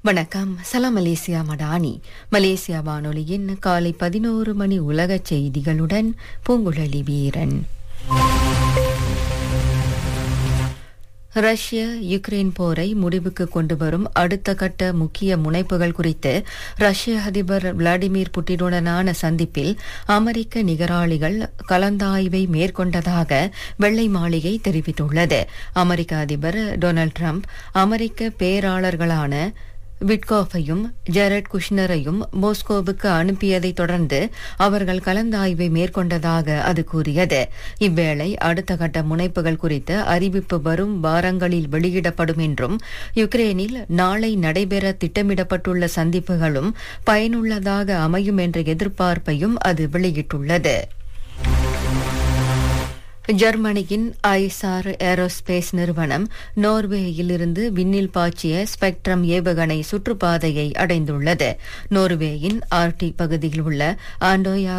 வணக்கம் சலாம் Malaysia Madani Malaysia வானொலியின் காலை பதினோரு மணி உலகச் செய்திகளுடன் பூங்குழலி வீரன் ரஷ்ய யுக்ரைன் போரை முடிவுக்கு கொண்டு வரும் அடுத்த கட்ட முக்கிய முனைப்புகள் குறித்து ரஷ்ய அதிபர் விளாடிமிர் புட்டினுடனான சந்திப்பில் அமெரிக்க நிகராளிகள் கலந்தாய்வை மேற்கொண்டதாக வெள்ளை மாளிகை தெரிவித்துள்ளது அமெரிக்க அதிபர் டொனால்டு டிரம்ப் அமெரிக்க பேராளர்களான விட்காஃபையும் ஜெரட் குஷ்னரையும் மாஸ்கோவுக்கு அனுப்பியதைத் தொடர்ந்து அவர்கள் கலந்தாய்வை மேற்கொண்டதாக அது கூறியது இவ்வேளை அடுத்த கட்ட முனைப்புகள் குறித்த அறிவிப்பு வரும் வாரங்களில் வெளியிடப்படும் என்றும் யுக்ரேனில் நாளை நடைபெற திட்டமிடப்பட்டுள்ள சந்திப்புகளும் பயனுள்ளதாக அமையும் என்ற எதிர்பார்ப்பையும் அது வெளியிட்டுள்ளது ஜெர்மனியின் ஐசார் ஏரோஸ்பேஸ் நிறுவனம் நோர்வேயிலிருந்து விண்ணில் பாய்ச்சிய ஸ்பெக்ட்ரம் ஏவுகணை சுற்றுப்பாதையை அடைந்துள்ளது நோர்வேயின் ஆர்டி பகுதியில் உள்ள ஆண்டோயா